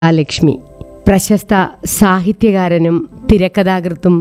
ലക്ഷ്മി പ്രശസ്ത സാഹിത്യകാരനും തിരക്കഥാകൃത്തും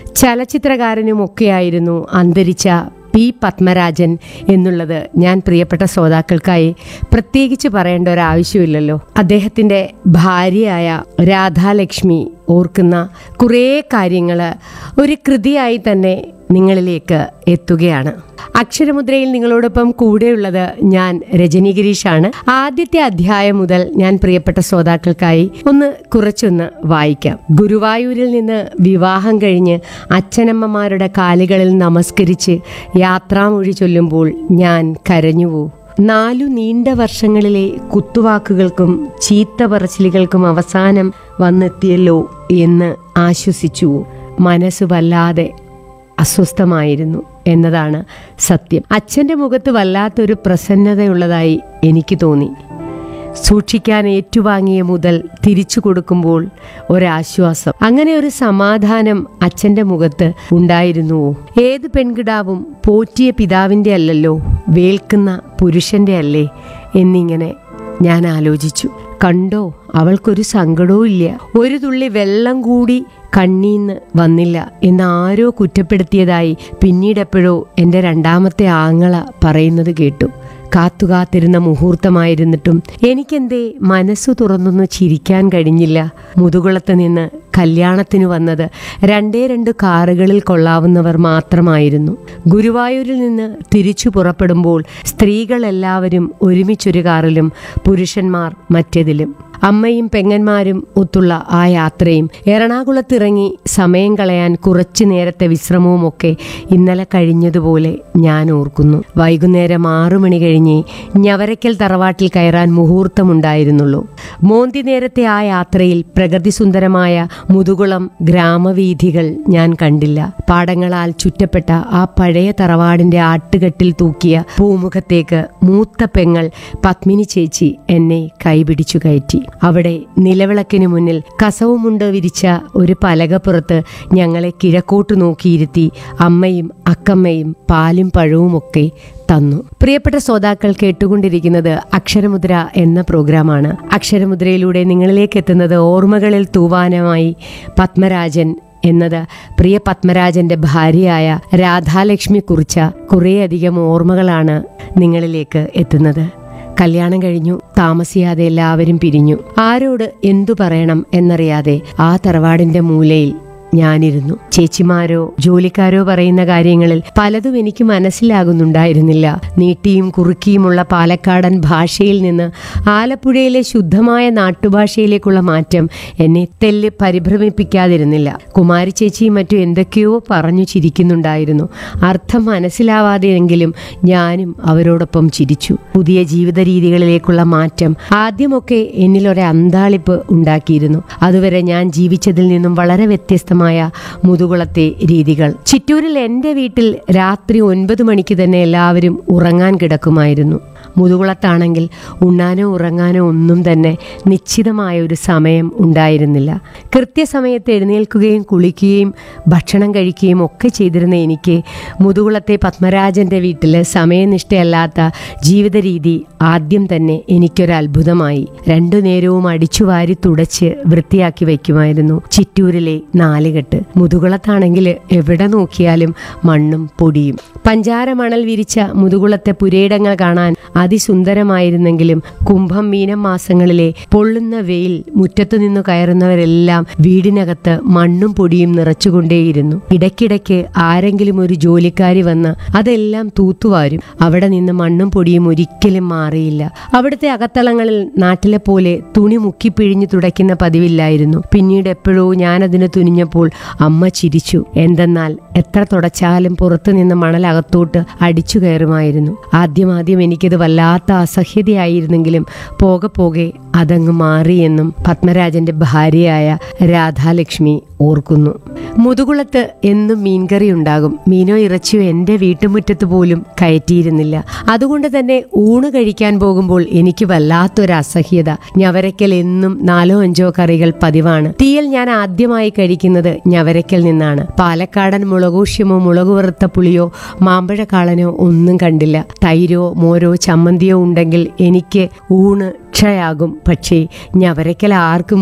ചലച്ചിത്രകാരനുമൊക്കെയായിരുന്നു അന്തരിച്ച പി പത്മരാജൻ എന്നുള്ളത് ഞാൻ പ്രിയപ്പെട്ട ശ്രോതാക്കൾക്കായി പ്രത്യേകിച്ച് പറയേണ്ട ഒരു ആവശ്യമില്ലല്ലോ അദ്ദേഹത്തിൻ്റെ ഭാര്യയായ രാധാലക്ഷ്മി ഓർക്കുന്ന കുറേ കാര്യങ്ങൾ ഒരു കൃതിയായി തന്നെ നിങ്ങളിലേക്ക് എത്തുകയാണ് അക്ഷരമുദ്രയിൽ നിങ്ങളോടൊപ്പം കൂടെയുള്ളത് ഞാൻ രജനി ഗിരീഷാണ് ആദ്യത്തെ അധ്യായം മുതൽ ഞാൻ പ്രിയപ്പെട്ട ശ്രോതാക്കൾക്കായി ഒന്ന് കുറച്ചൊന്ന് വായിക്കാം ഗുരുവായൂരിൽ നിന്ന് വിവാഹം കഴിഞ്ഞ് അച്ഛനമ്മമാരുടെ കാലുകളിൽ നമസ്കരിച്ച് യാത്രാമൊഴി ചൊല്ലുമ്പോൾ ഞാൻ കരഞ്ഞുവോ നാലു നീണ്ട വർഷങ്ങളിലെ കുത്തുവാക്കുകൾക്കും ചീത്ത പറച്ചിലുകൾക്കും അവസാനം വന്നെത്തിയല്ലോ എന്ന് ആശ്വസിച്ചുവോ മനസ്സ് വല്ലാതെ അസ്വസ്ഥമായിരുന്നു എന്നതാണ് സത്യം അച്ഛൻ്റെ മുഖത്ത് വല്ലാത്തൊരു പ്രസന്നതയുള്ളതായി എനിക്ക് തോന്നി സൂക്ഷിക്കാൻ ഏറ്റുവാങ്ങിയ മുതൽ തിരിച്ചു കൊടുക്കുമ്പോൾ ഒരാശ്വാസം അങ്ങനെ ഒരു സമാധാനം അച്ഛൻ്റെ മുഖത്ത് ഉണ്ടായിരുന്നുവോ ഏത് പെൺകിടാവും പോറ്റിയ പിതാവിൻ്റെ അല്ലല്ലോ വേൽക്കുന്ന പുരുഷന്റെ അല്ലേ എന്നിങ്ങനെ ഞാൻ ആലോചിച്ചു കണ്ടോ അവൾക്കൊരു സങ്കടവും ഇല്ല ഒരു തുള്ളി വെള്ളം കൂടി കണ്ണീന്ന് വന്നില്ല എന്ന് ആരോ കുറ്റപ്പെടുത്തിയതായി പിന്നീടെപ്പോഴോ എൻ്റെ രണ്ടാമത്തെ ആങ്ങള പറയുന്നത് കേട്ടു കാത്തുകാത്തിരുന്ന മുഹൂർത്തമായിരുന്നിട്ടും എനിക്കെന്തേ മനസ്സു തുറന്നൊന്ന് ചിരിക്കാൻ കഴിഞ്ഞില്ല മുതുകുളത്ത് നിന്ന് കല്യാണത്തിന് വന്നത് രണ്ടേ രണ്ട് കാറുകളിൽ കൊള്ളാവുന്നവർ മാത്രമായിരുന്നു ഗുരുവായൂരിൽ നിന്ന് തിരിച്ചു പുറപ്പെടുമ്പോൾ സ്ത്രീകളെല്ലാവരും ഒരുമിച്ചൊരു കാറിലും പുരുഷന്മാർ മറ്റേതിലും അമ്മയും പെങ്ങന്മാരും ഒത്തുള്ള ആ യാത്രയും എറണാകുളത്തിറങ്ങി സമയം കളയാൻ കുറച്ചു നേരത്തെ വിശ്രമവുമൊക്കെ ഇന്നലെ കഴിഞ്ഞതുപോലെ ഞാൻ ഓർക്കുന്നു വൈകുന്നേരം ആറു മണി കഴിഞ്ഞ് ഞവരക്കൽ തറവാട്ടിൽ കയറാൻ മുഹൂർത്തമുണ്ടായിരുന്നുള്ളൂ മോന്തി നേരത്തെ ആ യാത്രയിൽ പ്രകൃതിസുന്ദരമായ മുതുകുളം ഗ്രാമവീഥികൾ ഞാൻ കണ്ടില്ല പാടങ്ങളാൽ ചുറ്റപ്പെട്ട ആ പഴയ തറവാടിന്റെ ആട്ടുകെട്ടിൽ തൂക്കിയ പൂമുഖത്തേക്ക് മൂത്ത പെങ്ങൾ പത്മിനി ചേച്ചി എന്നെ കൈപിടിച്ചു കയറ്റി അവിടെ നിലവിളക്കിന് മുന്നിൽ കസവുമുണ്ട് വിരിച്ച ഒരു പലകപ്പുറത്ത് ഞങ്ങളെ കിഴക്കോട്ട് നോക്കിയിരുത്തി അമ്മയും അക്കമ്മയും പാലും പഴവുമൊക്കെ തന്നു പ്രിയപ്പെട്ട ശ്രോതാക്കൾ കേട്ടുകൊണ്ടിരിക്കുന്നത് അക്ഷരമുദ്ര എന്ന പ്രോഗ്രാമാണ് അക്ഷരമുദ്രയിലൂടെ നിങ്ങളിലേക്ക് എത്തുന്നത് ഓർമ്മകളിൽ തൂവാനമായി പത്മരാജൻ എന്നത് പ്രിയ പത്മരാജന്റെ ഭാര്യയായ രാധാലക്ഷ്മി കുറിച്ച കുറേയധികം ഓർമ്മകളാണ് നിങ്ങളിലേക്ക് എത്തുന്നത് കല്യാണം കഴിഞ്ഞു താമസിയാതെ എല്ലാവരും പിരിഞ്ഞു ആരോട് എന്തു പറയണം എന്നറിയാതെ ആ തറവാടിന്റെ മൂലയിൽ ഞാനിരുന്നു ചേച്ചിമാരോ ജോലിക്കാരോ പറയുന്ന കാര്യങ്ങളിൽ പലതും എനിക്ക് മനസ്സിലാകുന്നുണ്ടായിരുന്നില്ല നീട്ടിയും കുറുക്കിയുമുള്ള പാലക്കാടൻ ഭാഷയിൽ നിന്ന് ആലപ്പുഴയിലെ ശുദ്ധമായ നാട്ടുഭാഷയിലേക്കുള്ള മാറ്റം എന്നെ തെല്ല് പരിഭ്രമിപ്പിക്കാതിരുന്നില്ല കുമാരി ചേച്ചിയും മറ്റും എന്തൊക്കെയോ പറഞ്ഞു ചിരിക്കുന്നുണ്ടായിരുന്നു അർത്ഥം മനസ്സിലാവാതെയെങ്കിലും ഞാനും അവരോടൊപ്പം ചിരിച്ചു പുതിയ ജീവിത രീതികളിലേക്കുള്ള മാറ്റം ആദ്യമൊക്കെ എന്നിലൊരു അന്താളിപ്പ് ഉണ്ടാക്കിയിരുന്നു അതുവരെ ഞാൻ ജീവിച്ചതിൽ നിന്നും വളരെ വ്യത്യസ്തമായ മുതുകുളത്തെ രീതികൾ ചിറ്റൂരിൽ എൻ്റെ വീട്ടിൽ രാത്രി ഒൻപത് മണിക്ക് തന്നെ എല്ലാവരും ഉറങ്ങാൻ കിടക്കുമായിരുന്നു മുതുകുളത്താണെങ്കിൽ ഉണ്ണാനോ ഉറങ്ങാനോ ഒന്നും തന്നെ നിശ്ചിതമായ ഒരു സമയം ഉണ്ടായിരുന്നില്ല കൃത്യസമയത്ത് എഴുന്നേൽക്കുകയും കുളിക്കുകയും ഭക്ഷണം കഴിക്കുകയും ഒക്കെ ചെയ്തിരുന്ന എനിക്ക് മുതുകുളത്തെ പത്മരാജൻ്റെ വീട്ടിൽ സമയനിഷ്ഠയല്ലാത്ത ജീവിത രീതി ആദ്യം തന്നെ എനിക്കൊരു അത്ഭുതമായി രണ്ടു നേരവും അടിച്ചുവാരി തുടച്ച് വൃത്തിയാക്കി വയ്ക്കുമായിരുന്നു ചിറ്റൂരിലെ നാലുകെട്ട് മുതുകുളത്താണെങ്കിൽ എവിടെ നോക്കിയാലും മണ്ണും പൊടിയും പഞ്ചാര മണൽ വിരിച്ച മുതുകുളത്തെ പുരയിടങ്ങൾ കാണാൻ അതിസുന്ദരമായിരുന്നെങ്കിലും കുംഭം മീനം മാസങ്ങളിലെ പൊള്ളുന്ന വെയിൽ മുറ്റത്തു നിന്നു കയറുന്നവരെല്ലാം വീടിനകത്ത് മണ്ണും പൊടിയും നിറച്ചുകൊണ്ടേയിരുന്നു ഇടയ്ക്കിടയ്ക്ക് ആരെങ്കിലും ഒരു ജോലിക്കാരി വന്ന് അതെല്ലാം തൂത്തുവാരും അവിടെ നിന്ന് മണ്ണും പൊടിയും ഒരിക്കലും മാറിയില്ല അവിടുത്തെ അകത്തളങ്ങളിൽ നാട്ടിലെ പോലെ തുണി മുക്കിപ്പിഴിഞ്ഞു തുടയ്ക്കുന്ന പതിവില്ലായിരുന്നു പിന്നീട് എപ്പോഴോ ഞാനതിന് തുനിഞ്ഞപ്പോൾ അമ്മ ചിരിച്ചു എന്തെന്നാൽ എത്ര തുടച്ചാലും പുറത്തു നിന്ന് മണൽ അകത്തോട്ട് അടിച്ചു കയറുമായിരുന്നു ആദ്യമാദ്യം എനിക്കത് വല്ലാത്ത അസഹ്യതയായിരുന്നെങ്കിലും പോകെ പോകെ അതങ്ങ് മാറിയെന്നും പത്മരാജന്റെ ഭാര്യയായ രാധാലക്ഷ്മി ഓർക്കുന്നു മുതുകുളത്ത് എന്നും മീൻകറി ഉണ്ടാകും മീനോ ഇറച്ചിയോ എൻ്റെ വീട്ടുമുറ്റത്ത് പോലും കയറ്റിയിരുന്നില്ല അതുകൊണ്ട് തന്നെ ഊണ് കഴിക്കാൻ പോകുമ്പോൾ എനിക്ക് വല്ലാത്തൊരു അസഹ്യത ഞവരക്കൽ എന്നും നാലോ അഞ്ചോ കറികൾ പതിവാണ് തീയൽ ഞാൻ ആദ്യമായി കഴിക്കുന്നത് ഞവരക്കൽ നിന്നാണ് പാലക്കാടൻ മുളകൂഷ്യമോ മുളക് വറുത്ത പുളിയോ മാമ്പഴക്കാളനോ ഒന്നും കണ്ടില്ല തൈരോ മോരോ ചമ്മന്തിയോ ഉണ്ടെങ്കിൽ എനിക്ക് ഊണ് ക്ഷയാകും പക്ഷേ ഞവരക്കൽ ആർക്കും